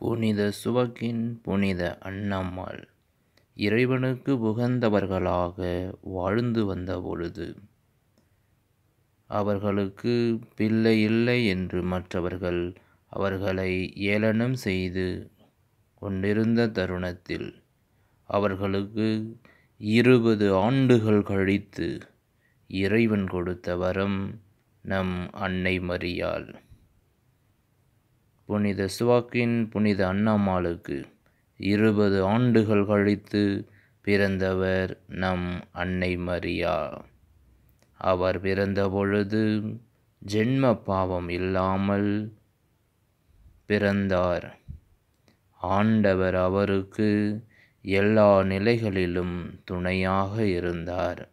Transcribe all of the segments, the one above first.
புனித சுவக்கின் புனித அன்னம்மாள் இறைவனுக்கு உகந்தவர்களாக வாழ்ந்து வந்தபொழுது அவர்களுக்கு பிள்ளை இல்லை என்று மற்றவர்கள் அவர்களை ஏளனம் செய்து கொண்டிருந்த தருணத்தில் அவர்களுக்கு இருபது ஆண்டுகள் கழித்து இறைவன் கொடுத்த வரம் நம் அன்னை மரியாள் புனித சுவாக்கின் புனித அன்னம்மாளுக்கு இருபது ஆண்டுகள் கழித்து பிறந்தவர் நம் அன்னை மரியா அவர் பிறந்தபொழுது ஜென்ம பாவம் இல்லாமல் பிறந்தார் ஆண்டவர் அவருக்கு எல்லா நிலைகளிலும் துணையாக இருந்தார்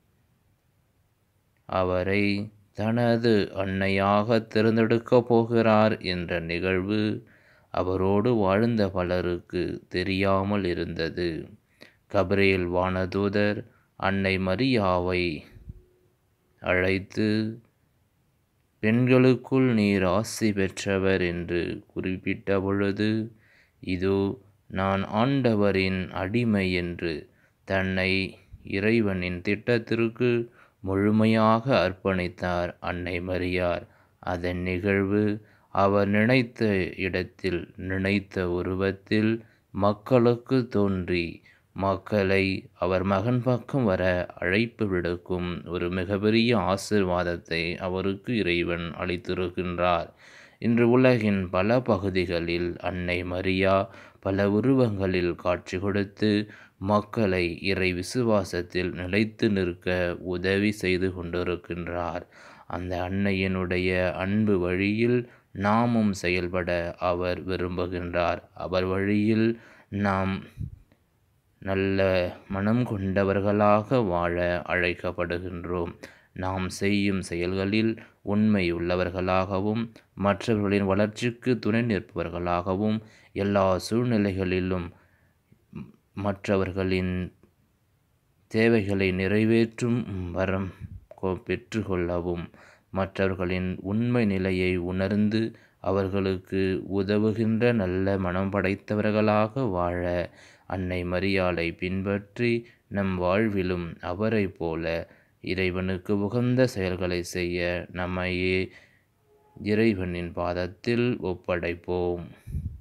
அவரை தனது அன்னையாக தேர்ந்தெடுக்கப் போகிறார் என்ற நிகழ்வு அவரோடு வாழ்ந்த பலருக்கு தெரியாமல் இருந்தது கபிரேல் வானதூதர் அன்னை மரியாவை அழைத்து பெண்களுக்குள் நீர் ஆசி பெற்றவர் என்று குறிப்பிட்ட பொழுது இதோ நான் ஆண்டவரின் அடிமை என்று தன்னை இறைவனின் திட்டத்திற்கு முழுமையாக அர்ப்பணித்தார் அன்னை மரியார் அதன் நிகழ்வு அவர் நினைத்த இடத்தில் நினைத்த உருவத்தில் மக்களுக்கு தோன்றி மக்களை அவர் மகன் பக்கம் வர அழைப்பு விடுக்கும் ஒரு மிகப்பெரிய ஆசிர்வாதத்தை அவருக்கு இறைவன் அளித்திருக்கின்றார் இன்று உலகின் பல பகுதிகளில் அன்னை மரியா பல உருவங்களில் காட்சி கொடுத்து மக்களை இறை விசுவாசத்தில் நிலைத்து நிற்க உதவி செய்து கொண்டிருக்கின்றார் அந்த அன்னையினுடைய அன்பு வழியில் நாமும் செயல்பட அவர் விரும்புகின்றார் அவர் வழியில் நாம் நல்ல மனம் கொண்டவர்களாக வாழ அழைக்கப்படுகின்றோம் நாம் செய்யும் செயல்களில் உண்மை உள்ளவர்களாகவும் மற்றவர்களின் வளர்ச்சிக்கு துணை நிற்பவர்களாகவும் எல்லா சூழ்நிலைகளிலும் மற்றவர்களின் தேவைகளை நிறைவேற்றும் வரம் பெற்றுக்கொள்ளவும் மற்றவர்களின் உண்மை நிலையை உணர்ந்து அவர்களுக்கு உதவுகின்ற நல்ல மனம் படைத்தவர்களாக வாழ அன்னை மரியாளை பின்பற்றி நம் வாழ்விலும் அவரை போல இறைவனுக்கு உகந்த செயல்களை செய்ய நம்மையே இறைவனின் பாதத்தில் ஒப்படைப்போம்